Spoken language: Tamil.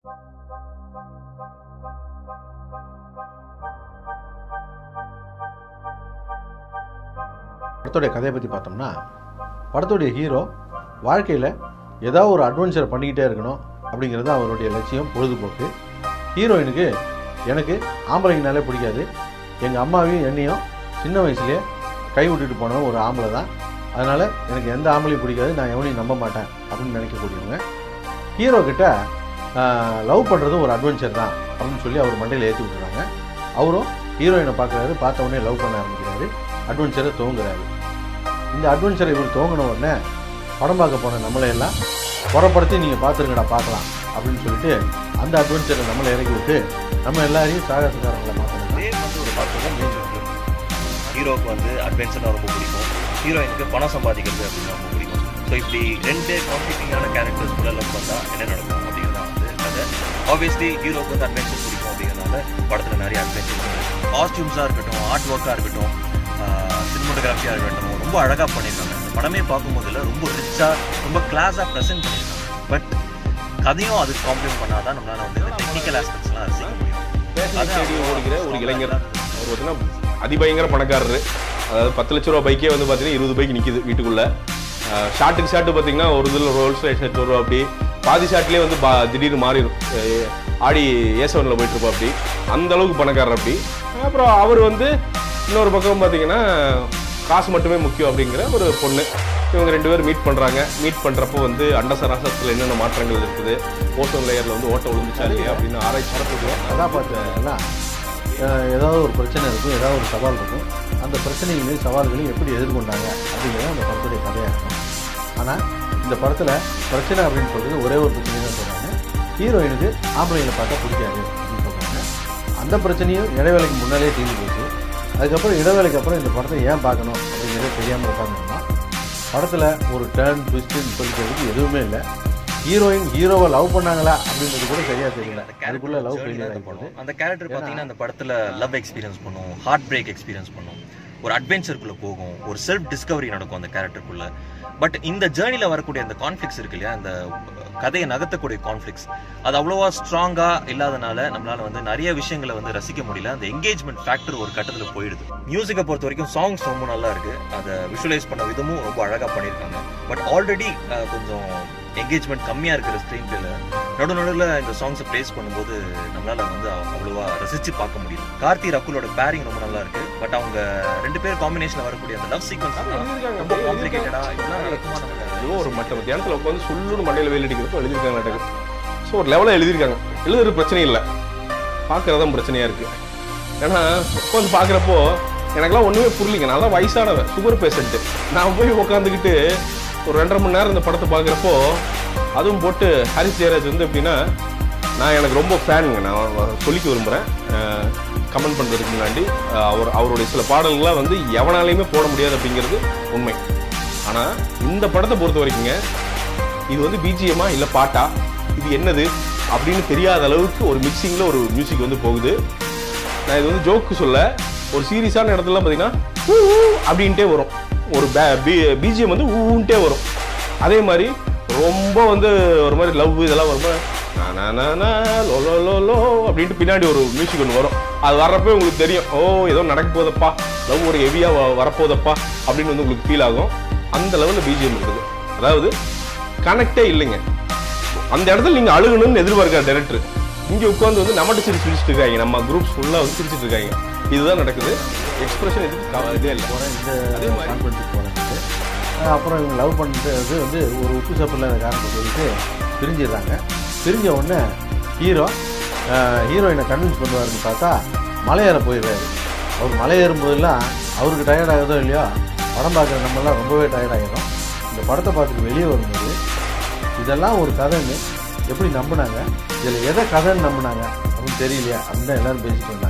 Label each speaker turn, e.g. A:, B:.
A: படத்துடைய கதையை பற்றி பார்த்தோம்னா படத்துடைய ஹீரோ வாழ்க்கையில் ஏதாவது ஒரு அட்வென்ச்சர் பண்ணிக்கிட்டே இருக்கணும் அப்படிங்கிறது அவருடைய லட்சியம் பொழுதுபோக்கு ஹீரோயினுக்கு எனக்கு ஆம்பளைங்கனாலே பிடிக்காது எங்கள் அம்மாவையும் என்னையும் சின்ன வயசுலேயே கை விட்டுட்டு போன ஒரு ஆம்பளை தான் அதனால் எனக்கு எந்த ஆம்பளையும் பிடிக்காது நான் எவனையும் நம்ப மாட்டேன் அப்படின்னு நினைக்கக்கூடியவங்க ஹீரோ கிட்ட லவ் பண்ணுறதும் ஒரு அட்வென்ச்சர் தான் அப்படின்னு சொல்லி அவர் மண்டையில் ஏற்றி விட்டுறாங்க அவரும் ஹீரோயினை பார்க்குறாரு பார்த்த உடனே லவ் பண்ண ஆரம்பிக்கிறாரு அட்வென்ச்சரை துவங்குறாரு இந்த அட்வென்ச்சரை இவர் துவங்கின உடனே படம் பார்க்க போன நம்மளை எல்லாம் புறப்படுத்தி நீங்கள் பார்த்துருங்கடா பார்க்கலாம் அப்படின்னு சொல்லிட்டு அந்த அட்வென்ச்சரை நம்மளை இறக்கி விட்டு நம்ம எல்லாரையும் சாகசக்காரங்களை மாற்றணும்
B: இதே வந்து ஒரு படத்துல மூணு இருக்கு ஹீரோவுக்கு வந்து அட்வென்ச்சர்னா ரொம்ப பிடிக்கும் ஹீரோயினுக்கு பணம் சம்பாதிக்கிறது அப்படின்னு ரொம்ப பிடிக்கும் ஸோ இப்படி ரெண்டு கான்ஃபிளிக்டிங்கான கேரக்டர்ஸ் கூட லவ் பண்ணால் என்ன நடக்கும் அப்படிங்கிறதா வந்து கதை ஆப்வியஸ்லி ஹீரோக்கு வந்து அட்வென்ச்சர் பிடிக்கும் அப்படிங்கிறதுனால படத்தில் நிறைய அட்வென்ச்சர்ஸ் காஸ்டியூம்ஸாக இருக்கட்டும் ஆர்ட் ஒர்க்காக இருக்கட்டும் சினிமோட்டோகிராஃபியாக இருக்கட்டும் ரொம்ப அழகாக பண்ணியிருக்காங்க இந்த படமே பார்க்கும்போதுல ரொம்ப ரிச்சாக ரொம்ப கிளாஸாக ப்ரெசென்ட் பண்ணியிருக்காங்க பட் கதையும் அதுக்கு காம்ப்ளிமெண்ட் பண்ணாதான் நம்மளால வந்து இந்த டெக்னிக்கல் ஆஸ்பெக்ட்ஸ்லாம் ரசிக்க முடியும்
C: பேசிக் தேடி ஓடுகிற ஒரு இளைஞர் அவர் பார்த்தீங்கன்னா அதிபயங்கர பணக்காரரு அதாவது பத்து லட்ச ரூபா பைக்கே வந்து பார்த்தீங்கன்னா இருபது பைக் நிற்கிது வீட்டுக்குள்ள ஷார்ட்டுக்கு ஷார்ட்டு பார்த்தீங்கன்னா ஒரு இதில் ரோல்ஸ் ரைஸ் வருவா அப்படி பாதி ஷாட்லேயே வந்து பா திடீர்னு மாறிடும் அஹ் ஆடி ஏசவனில் போயிட்டு இருப்பா அப்படி அந்த அளவுக்கு பணக்காரர் அப்படி அப்புறம் அவர் வந்து இன்னொரு பக்கம் பார்த்தீங்கன்னா காசு மட்டுமே முக்கியம் அப்படிங்கிற ஒரு பொண்ணு இவங்க ரெண்டு பேரும் மீட் பண்ணுறாங்க மீட் பண்ணுறப்போ வந்து அண்டசராசத்தில் என்னென்ன மாற்றங்கள் இருக்குது ஓசோன் லேயரில் வந்து ஓட்ட விழுந்துச்சா இல்லையா அப்படின்னு ஆராய்ச்சி நடத்துவோம்
A: கதாபாத்திரங்கள்லாம் அஹ், ஏதாவது ஒரு பிரச்சனை இருக்கும் ஏதாவது ஒரு சவால் இருக்கும் அந்த பிரச்சனைகளையும் சவால்களையும் எப்படி எதிர்கொண்டாங்க அப்படிங்கிறது அந்த படத்துடைய கதையாக இருக்கும் ஆனால் இந்த படத்தில் பிரச்சனை அப்படின்னு சொல்றது ஒரே ஒரு பிரச்சனை தான் சொல்கிறாங்க ஹீரோயினுக்கு ஆம்பளைங்களை பார்த்தா பிடிக்காது அப்படின்னு சொல்கிறாங்க அந்த பிரச்சனையும் இடைவேளைக்கு முன்னாலே தீர்ந்து போச்சு அதுக்கப்புறம் இடைவேளைக்கு அப்புறம் இந்த படத்தை ஏன் பார்க்கணும் அப்படிங்கிறது தெரியாமல் உட்காந்துருந்தோம் படத்தில் ஒரு டேர்ன் ட்விஸ்ட்டுன்னு சொல்லிக்கிறதுக்கு எதுவுமே இல்லை ஹீரோயின் ஹீரோவை லவ் பண்ணாங்களா அப்படின்றது கூட சரியா தெரியல அதுக்குள்ள லவ் ஃபெயிலியர் ஆகி போகுது
B: அந்த கேரக்டர் பார்த்தீங்கன்னா அந்த படத்துல லவ் எக்ஸ்பீரியன்ஸ் பண்ணும் ஹார்ட் பிரேக் எக்ஸ்பீரியன்ஸ் பண்ணும் ஒரு அட்வென்ச்சருக்குள்ள போகும் ஒரு செல்ஃப் டிஸ்கவரி நடக்கும் அந்த கேரக்டருக்குள்ள பட் இந்த ஜேர்னில வரக்கூடிய அந்த கான்ஃபிளிக்ஸ் இருக்கு இல்லையா அந்த கதையை நகர்த்தக்கூடிய கான்ஃபிளிக்ஸ் அது அவ்வளோவா ஸ்ட்ராங்கா இல்லாதனால நம்மளால வந்து நிறைய விஷயங்களை வந்து ரசிக்க முடியல அந்த என்கேஜ்மெண்ட் ஃபேக்டர் ஒரு கட்டத்துல போயிடுது மியூசிக்கை பொறுத்த வரைக்கும் சாங்ஸ் ரொம்ப நல்லா இருக்கு அதை விஷுவலைஸ் பண்ண விதமும் ரொம்ப அழகா பண்ணியிருக்காங்க பட் ஆல்ரெடி கொஞ்சம் என்கேஜ்மெண்ட் கம்மியா இருக்கிற ஸ்க்ரீன் பிளேல நடு நடுவில் இந்த சாங்ஸை ப்ளேஸ் பண்ணும்போது நம்மளால வந்து அவ- அவ்வளவா ரசிச்சு பார்க்க முடியும் கார்த்தி ரகுலோட பேரிங் ரொம்ப நல்லா இருக்கு பட் அவங்க ரெண்டு பேர் காம்பினேஷன்ல வரக்கூடிய அந்த லவ் சீக்வன்ஸ் ரொம்ப காம்ப்ளிகேட்டடா இதெல்லாம் நடக்குமா நம்ம
C: ஏதோ ஒரு மட்ட மத்தியானத்தில் உட்காந்து சொல்லுன்னு மண்டையில் வெயில் அடிக்கிறப்போ எழுதியிருக்காங்க நாட்டுக்கு ஸோ ஒரு லெவலில் எழுதியிருக்காங்க எழுதுறது பிரச்சனை இல்லை பார்க்கறதான் பிரச்சனையாக இருக்குது ஏன்னா உட்காந்து பார்க்குறப்போ எனக்கெல்லாம் ஒன்றுமே புரியலிங்க நான் தான் வயசானவன் சுகர் பேஷண்ட்டு நான் போய் உட்காந்துக்கிட்டு ஒரு ரெண்டரை மணி நேரம் இந்த படத்தை பார்க்குறப்போ அதுவும் போட்டு ஹாரிஸ் ஜெயராஜ் வந்து எப்படின்னா நான் எனக்கு ரொம்ப ஃபேனுங்க நான் சொல்லிக்க விரும்புகிறேன் கமெண்ட் பண்ணுறதுக்கு முன்னாடி அஹ், அவர் அவருடைய சில பாடல்கள்லாம் வந்து எவனாலையுமே போட முடியாது அப்படிங்கிறது உண்மை ஆனால் இந்த படத்தை பொறுத்த வரைக்குங்க இது வந்து பிஜிஎம்மா இல்லை பாட்டா இது என்னது அப்படின்னு தெரியாத அளவுக்கு ஒரு மிக்சிங்கில் ஒரு மியூசிக் வந்து போகுது நான் இது வந்து ஜோக்கு சொல்ல ஒரு சீரியஸான இடத்துலலாம் பார்த்தீங்கன்னா ஊ, ஊ அப்படின்ட்டே வரும் ஒரு பிஜிஎம் வந்து ஊன்ட்டே வரும் அதே மாதிரி ரொம்ப வந்து ஒரு மாதிரி லவ் இதெல்லாம் வரும்போது நா, நா, நா, நா, லோ லோ லோ லோ அப்படின்ட்டு பின்னாடி ஒரு மியூசிக் ஒன்று வரும் அது வர்றப்போ உங்களுக்கு தெரியும் ஓ ஏதோ நடக்க போதப்பா லவ் ஒரு ஹெவியாக வரப்போதப்பா அப்படின்னு வந்து உங்களுக்கு ஃபீல் ஆகும் அந்த லெவலில் பிஜிஎம் இருக்குது அதாவது கனெக்டே இல்லைங்க அந்த இடத்துல நீங்க அழுகணும்னு எதிர்பார்க்கிற டேரக்டர் இங்க உட்காந்து வந்து நம்மகிட்ட சிரிச்சு சிரிச்சிட்டு இருக்காங்க நம்ம குரூப்ஸ் ஃபுல்லா வந்து சிரிச்சிட்டு இருக்காங்க இதுதான் நடக்குது எக்ஸ்பிரஷன் எதுக்கு கவ- இதே இல்லை
A: போகிறேன் இந்த
C: அதே மாதிரி.
A: கான்ஃபரன்ஸுக்கு போகிறேன் அப்புறம் இவங்க லவ் பண்ணுறது வந்து ஒரு உப்பு சப்பு இல்லாத காரணத்தை சொல்லிட்டு பிரிஞ்சிடுறாங்க பிரிஞ்ச உடனே ஹீரோ ஹீரோயினை கன்வின்ஸ் பண்ணுவாருன்னு பார்த்தா மலையேற போயிடுறாரு அவர் மலை ஏறும்போதெல்லாம் அவருக்கு டயர்ட் ஆகுதோ இல்லையோ படம் பார்க்குற நம்மலாம் ரொம்பவே டயர்ட் ஆகிடும் இந்த படத்தை பார்த்துட்டு வெளியே வரும்போது இதெல்லாம் ஒரு கதைன்னு எப்படி நம்பினாங்க இதில் எதை கதைன்னு நம்பினாங்க அப்படின்னு தெரியலையா அப்படின்னு தான் எல்லாரும் பேசிட்டு இருந்தாங்க